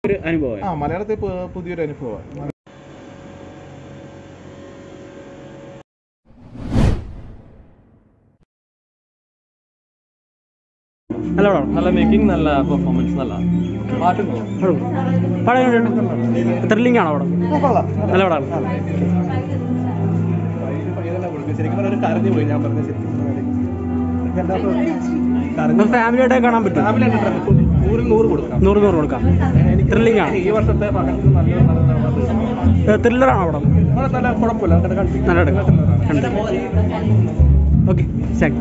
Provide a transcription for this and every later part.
ഒരു അനുഭവം ആ മലയാളത്തിൽ പു- പുതിയൊരു അനുഭവമാണ് നല്ല പടം നല്ല മേക്കിംഗ് നല്ല പെർഫോമൻസ് നല്ല പാട്ടും പടം ത്രില്ലിംഗ് ആണോ പടം നല്ല പടമാണ് ശരിക്കും പറഞ്ഞാൽ കരഞ്ഞു പോയി ഞാൻ പറഞ്ഞ ഫാമിലിയായിട്ട് കാണാൻ പറ്റും നൂറിൽ നൂറ് കൊടുക്കാം നൂറ് നൂറ് കൊടുക്കാം ത്രില്ലിംഗ് ആണ് ഈ വർഷത്തെ പകർത്ത് നല്ല ത്രില്ലറാണോ പടം നല്ല കുഴപ്പമില്ല അങ്ങനെ കണ്ടു നല്ല എടുക്കാം ഓക്കെ താങ്ക്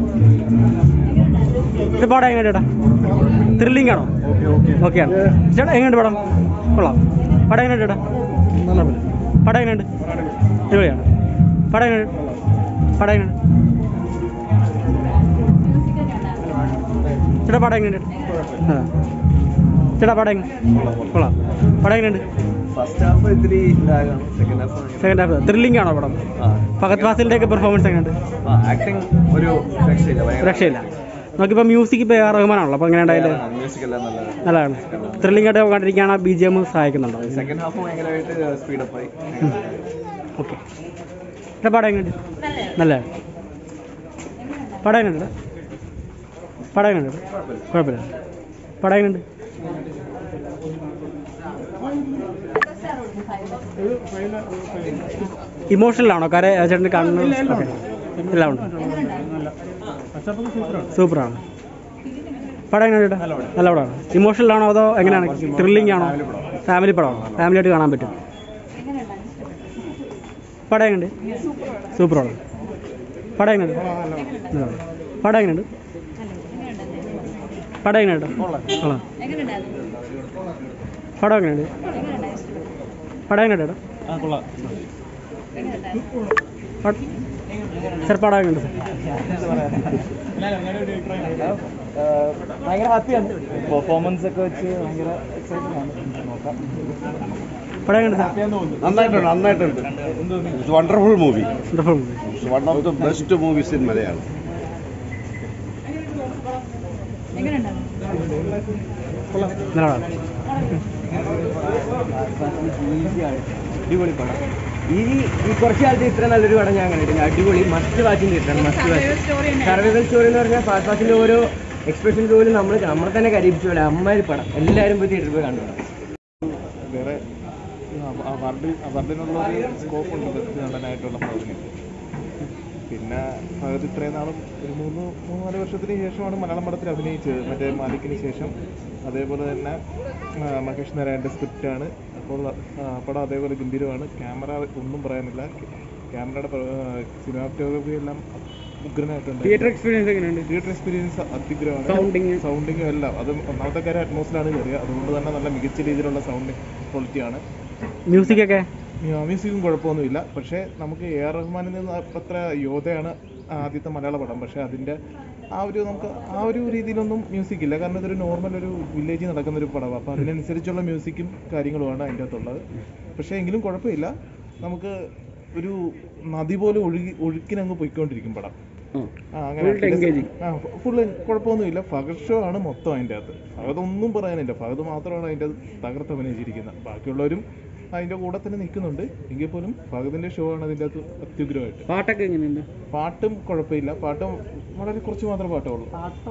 ഇത് പടം എങ്ങനെയാണ് ചേട്ടാ ത്രില്ലിംഗ് ആണോ ഓക്കെ ആണ് ചേട്ടാ എങ്ങനെയുണ്ട് പടം കൊള്ളാം പടം എങ്ങനെയുണ്ട് ചേട്ടാ കുഴപ്പമില്ല. പടം എങ്ങനെയുണ്ട് അടിപൊളിയാണ് പടം എങ്ങനെയുണ്ട് പടം എങ്ങനെയുണ്ട് ചേട്ടാ പടം എങ്ങനെയുണ്ട് ആ. ചേട്ടാ പടം എങ്ങനെ കൊള്ളാം പടം എങ്ങനെയുണ്ട് ഫസ്റ്റ് ഹാഫ് ഇത്തിരി ലാഗാണ് second half second half thrilling ആണോ പടം ഫഹദ് ഫാസിലിൻ്റെ ഒക്കെ പെർഫോമൻസ് എങ്ങനെയുണ്ട് ആക്ടിങ് ഒരു രക്ഷയില്ല ഭയങ്കര രക്ഷയില്ല നമുക്കിപ്പോൾ മ്യൂസിക് ഇപ്പോൾ ആർ റഹ്മാനാണല്ലോ അപ്പോൾ എങ്ങനെ ഉണ്ടായാലും മ്യൂസിക് എല്ലാം നല്ലത് നല്ലതാണ് ത്രില്ലിംഗ് ആയിട്ട് കണ്ടിരിക്കുകയാണ് ബി ജി എം സഹായിക്കുന്നുണ്ടോ സെക്കൻഡ് ഹാഫ് ഭയങ്കരമായിട്ട് സ്പീഡപ്പ് ആയി ഓക്കെ ചേട്ടാ പടം എങ്ങനെയുണ്ട് നല്ലതാണ് പടം എങ്ങനെയുണ്ട് പടം എങ്ങനെയുണ്ട് കുഴപ്പമില്ല പടം എങ്ങനെയുണ്ട് ഇമോഷണലാണോ കര ചേട്ടന് കണ്ണ് ഓക്കെ എല്ലാം ഉണ്ട് സൂപ്പറാണ് പടം എങ്ങനെയാണ് ചേട്ടാ നല്ല പടമാണ് ഇമോഷണലാണോ അതോ എങ്ങനെയാണ് ത്രില്ലിംഗ് ആണോ ഫാമിലി പടമാണോ ഫാമിലി ആയിട്ട് കാണാൻ പറ്റും പടം എങ്ങനെയുണ്ട് സൂപ്പറാണ് പടം എങ്ങനെയുണ്ട് നല്ലതാണ്. പടം എങ്ങനെയുണ്ട് പടം എങ്ങനെയുണ്ട് കൊള്ളാം പടം എങ്ങനെയുണ്ട് പടം എങ്ങനെയുണ്ട് പട- സാർ പടം എങ്ങനെയുണ്ട് സാർ ഭയങ്കര ഹാപ്പിയാണ് പെർഫോമൻസ് ഒക്കെ വെച്ച് ഭയങ്കര എക്സൈറ്റഡ് ആണ് നോക്കാം പടം എങ്ങനെയുണ്ട് സാർ നന്നായിട്ടുണ്ട് നന്നായിട്ടുണ്ട് it's wonderful movie wonderful movie it's one of the best movies in Malayalam നല്ല പടം അടിപൊളി പടം ഈ ഈ കുറച്ച് കാലത്ത് ഇത്ര നല്ലൊരു പടം ഞാൻ കണ്ടിട്ടില്ല അടിപൊളി മസ്റ്റ് വാച്ചിങ് തിയേറ്ററാണ് മസ്റ്റ് വാച്ച് സർവൈവൽ സ്റ്റോറി എന്ന് പറഞ്ഞാൽ ഫാസ്റ്റ് ഫാസ്റ്റിന്റെ ഓരോ എക്സ്പ്രഷൻ പോലും നമ്മൾ നമ്മളെ തന്നെ കരീപിച്ചു പോലെ അമ്മാതിരി പടം എല്ലാവരും പോയി തിയേറ്ററിൽ പോയി കണ്ടു വേറെ അവാർഡ് അവാർഡിനുള്ള ഒരു സ്കോപ്പ് ഉണ്ട് ബെസ്റ്റ് നടനായിട്ടുള്ള ഫഹദിന് പിന്നെ ഫഹദ് ഇത്രയും നാളും ഒരു മൂന്ന് മൂന്ന് നാല് വർഷത്തിന് ശേഷമാണ് മലയാളം പടത്തിൽ അഭിനയിച്ചത് മറ്റേ മാലിക്കിന് ശേഷം അതേപോലെ തന്നെ ആ, മഹേഷ് നാരായണൻ്റെ സ്ക്രിപ്റ്റാണ് അപ്പോൾ ആ, പടം അതേപോലെ ഗംഭീരമാണ് ക്യാമറ ഒന്നും പറയാനില്ല ക്യാമറയുടെ സിനിമാറ്റോഗ്രഫി എല്ലാം ഉഗ്രനായിട്ടുണ്ട് തിയേറ്റർ എക്സ്പീരിയൻസ് എങ്ങനെയുണ്ട് തിയേറ്റർ എക്സ്പീരിയൻസ് അത്യുഗ്രമാണ് Sounding. സൗണ്ടിങ്ങും എല്ലാം അത് ഒന്നാമത്തെ കാര്യം അറ്റ്മോസ്ഫിയറാണ് കയറിയത് അതുകൊണ്ട് തന്നെ നല്ല മികച്ച രീതിയിലുള്ള സൗണ്ട് ക്വാളിറ്റിയാണ് മ്യൂസിക് ഒക്കെ മ്യൂസിക്കും കുഴപ്പമൊന്നുമില്ല പക്ഷേ നമുക്ക് എ ആർ റഹ്മാനിൽ നിന്ന് അത്ര യോധയാണ് ആദ്യത്തെ മലയാള പടം പക്ഷേ അതിൻ്റെ ആ ഒരു നമുക്ക് ആ ഒരു രീതിയിലൊന്നും മ്യൂസിക് ഇല്ല കാരണം ഇതൊരു നോർമൽ ഒരു വില്ലേജിൽ നടക്കുന്ന ഒരു പടമാണ് അപ്പോൾ അതിനനുസരിച്ചുള്ള മ്യൂസിക്കും കാര്യങ്ങളുമാണ് അതിൻ്റെ അകത്തുള്ളത് പക്ഷേ എങ്കിലും കുഴപ്പമില്ല നമുക്ക് ഒരു നദി പോലെ ഒഴുകി ഒഴുക്കിനങ്ങ് പോയിക്കൊണ്ടിരിക്കും പടം ആ, അങ്ങനെ ആ ഫുള്ള് കുഴപ്പമൊന്നുമില്ല ഫഹദ് ഷോ ആണ് മൊത്തം അതിൻ്റെ അകത്ത് ഫഹദ് ഒന്നും പറയാനില്ല ഫഹദ് മാത്രമാണ് അതിൻ്റെ അകത്ത് തകർത്ത് അഭിനയിച്ചിരിക്കുന്നത് ബാക്കിയുള്ളവരും അതിൻ്റെ കൂടെ തന്നെ നിൽക്കുന്നുണ്ട് എങ്കിൽ പോലും ഫഹദിൻ്റെ ഷോ ആണ് അതിൻ്റെ അകത്ത് അത്യുഗ്രമായിട്ട് പാട്ടൊക്കെ എങ്ങനെയുണ്ട് പാട്ടും കുഴപ്പമില്ല പാട്ടും വളരെ കുറച്ച് മാത്രമേ പാട്ടുള്ളൂ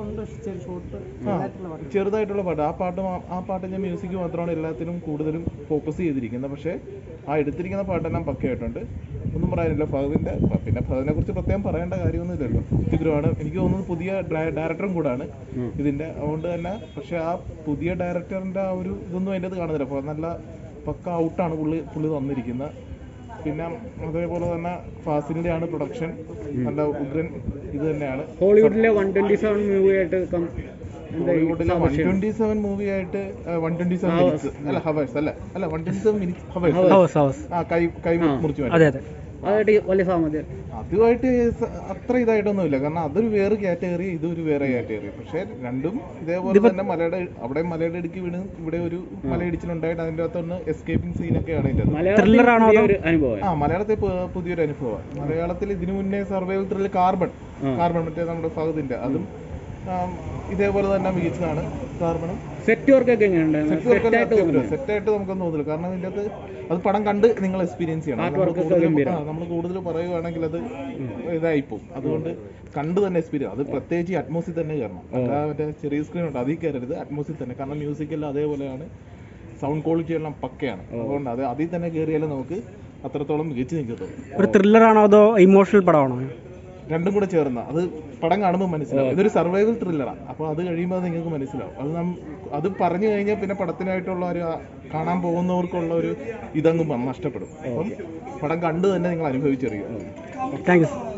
ആ ചെറുതായിട്ടുള്ള പാട്ട് ആ പാട്ട് മാ- ആ പാട്ടിൻ്റെ മ്യൂസിക് മാത്രമാണ് എല്ലാത്തിനും കൂടുതലും ഫോക്കസ് ചെയ്തിരിക്കുന്നത് പക്ഷേ ആ എടുത്തിരിക്കുന്ന പാട്ടെല്ലാം പക്കയായിട്ടുണ്ട് ഒന്നും പറയാനില്ല ഫഹദിൻ്റെ പിന്നെ ഫഹദിനെ കുറിച്ച് പ്രത്യേകം പറയേണ്ട കാര്യമൊന്നുമില്ലല്ലോ അത്യുഗ്രമാണ് എനിക്ക് തോന്നുന്നത് പുതിയ ഡയറക്ടറും കൂടാണ് ഇതിൻ്റെ അതുകൊണ്ട് തന്നെ പക്ഷേ ആ പുതിയ ഡയറക്ടറിൻ്റെ ആ ഒരു ഇതൊന്നും അതിൻ്റെ അത് കാണുന്നില്ല അപ്പോൾ നല്ല പക്ക ഔട്ടാണ് പുള്ളി പുള്ളി തന്നിരിക്കുന്നത് പിന്നെ അതേപോലെ തന്നെ ഫാസിലിൻ്റെ ആണ് പ്രൊഡക്ഷൻ നല്ല ഉഗ്രൻ ഇത് തന്നെയാണ് ഹോളിവുഡിലെ വൺ ട്വന്റി സെവൻ മൂവി ആയിട്ട് കം- എന്താ ഈ ബോളിവുഡിലെ വൺ ട്വന്റി സെവൻ മൂവി ആയിട്ട് വൺ ട്വന്റി സെവൻ മിനിറ്റ്സ് അല്ല ഹവേഴ്സ് അല്ല അല്ല one twenty seven minutes hours house house ആ കൈ കൈ മുറിച്ചു മാറ്റി അതെ അതെ അതായിട്ട് വലിയ സാമധ്യം അതുമായിട്ട് സ- അത്ര ഇതായിട്ടൊന്നുമില്ല കാരണം അതൊരു വേറെ കാറ്റഗറി ഇതൊരു വേറെ കാറ്റഗറി പക്ഷേ രണ്ടും ഇതേപോലെ തന്നെ മലയുടെ അവിടെ മലയുടെ ഇടുക്കി വീണ് ഇവിടെ ഒരു മലയിടിച്ചിലുണ്ടായിട്ട് അതിൻ്റെ അകത്തൊന്ന് എസ്കേപ്പിംഗ് സീനൊക്കെയാണ് ഇതിൻ്റെ അകത്ത് ത്രില്ലർ ആണോ അതോ അനുഭവം ആ മലയാളത്തിൽ പു- പുതിയൊരു അനുഭവമാണ് മലയാളത്തിൽ ഇതിനു മുന്നേ സർവൈവൽ ത്രില്ല് കാർബൺ കാർബൺ മറ്റേ നമ്മുടെ ഫഹദിന്റെ അതും ആം, ഇതേപോലെ തന്നെ മികച്ചതാണ് കാർബണും സെറ്റ് വർക്ക് ഒക്കെ എങ്ങനെയുണ്ട് സെറ്റായിട്ട് തോന്നുന്നു സെറ്റായിട്ട് നമുക്കൊന്നും തോന്നില്ല കാരണം ഇതിൻ്റെ അകത്ത് അത് പടം കണ്ട് നിങ്ങൾ എക്സ്പീരിയൻസ് ചെയ്യണം Art നമ്മൾ work ഒക്കെ കൂടുതൽ ഗംഭീരം. നമ്മൾ കൂടുതൽ പറയുവാണെങ്കിൽ അത് ഇതായിപ്പോവും അതുകൊണ്ട് കണ്ട് തന്നെ എക്സ്പീരിയൻസ് അത് പ്രത്യേകിച്ച് ഈ അറ്റ്മോസിൽ തന്നെ കയറണം അല്ല മറ്റേ ചെറിയ സ്ക്രീൻ ഉണ്ട് അതിൽ കയറരുത് അറ്റ്മോസിൽ തന്നെ കാരണം മ്യൂസിക് എല്ലാം അതേപോലെയാണ് സൗണ്ട് ക്വാളിറ്റി എല്ലാം പക്കയാണ് അതുകൊണ്ട് അത് അതിൽ തന്നെ കയറിയാലും നമുക്ക് അത്രത്തോളം മികച്ച് നിൽക്കത്തുള്ളൂ ഒരു ത്രില്ലറാണോ അതോ ഇമോഷണൽ പടമാണോ രണ്ടും കൂടെ ചേർന്ന അത് പടം കാണുമ്പോൾ മനസ്സിലാവും ഇതൊരു സർവൈവൽ ത്രില്ലറാണ് അപ്പോൾ അത് കഴിയുമ്പോൾ അത് നിങ്ങൾക്ക് മനസ്സിലാവും അത് നം അത് പറഞ്ഞു കഴിഞ്ഞാൽ പിന്നെ പടത്തിനായിട്ടുള്ള ഒരു ആ കാണാൻ പോകുന്നവർക്കുള്ള ഒരു ഇതങ്ങ് നഷ്ടപ്പെടും അപ്പം പടം കണ്ടു തന്നെ നിങ്ങൾ അനുഭവിച്ചറിയും താങ്ക് യു